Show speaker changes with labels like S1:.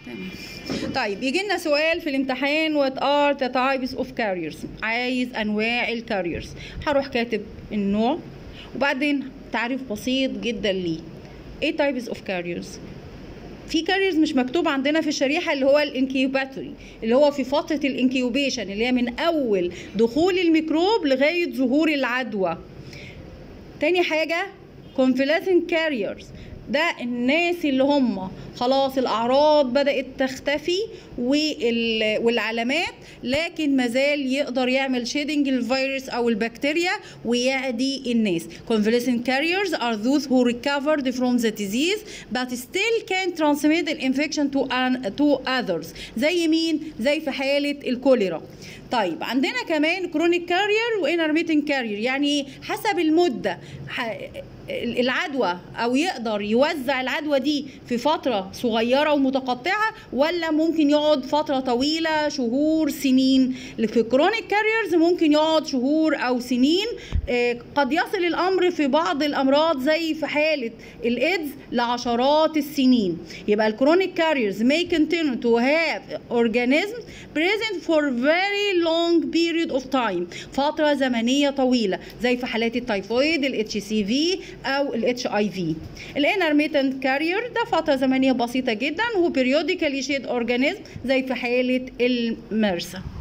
S1: طيب يجي لنا سؤال في الامتحان وات ار ذا تايبس اوف كاريرز عايز انواع الكاريرز هروح كاتب النوع وبعدين تعريف بسيط جدا ليه ايه تايبس اوف كاريرز في كاريرز مش مكتوب عندنا في الشريحه اللي هو الانكيوباتوري اللي هو في فتره الانكيوبيشن اللي هي من اول دخول الميكروب لغايه ظهور العدوى تاني حاجه convalescent carriers ده الناس اللي هم خلاص الاعراض بدات تختفي وال- والعلامات لكن مازال يقدر يعمل شيدنج الفيروس او البكتيريا ويعدي الناس convalescent carriers are those who recovered from the disease but still can transmit the infection to, an, to others زي مين زي في حاله الكوليرا طيب عندنا كمان كرونيك كارير وانرميتنج كارير يعني حسب المده ح- العدوى او يقدر يوزع العدوى دي في فتره صغيره ومتقطعه ولا ممكن يقعد فتره طويله شهور سنين في كرونيك كاريرز ممكن يقعد شهور او سنين آه، قد يصل الامر في بعض الامراض زي في حاله الايدز لعشرات السنين يبقى الكرونيك كاريرز may continue to have organisms present for very long period of time فتره زمنيه طويله زي في حالات التيفويد الاتش سي في او الاتش اي في الانرميتنت كارير ده فتره زمنيه بسيطه جدا وهو periodically shed organism زي في حاله المرسى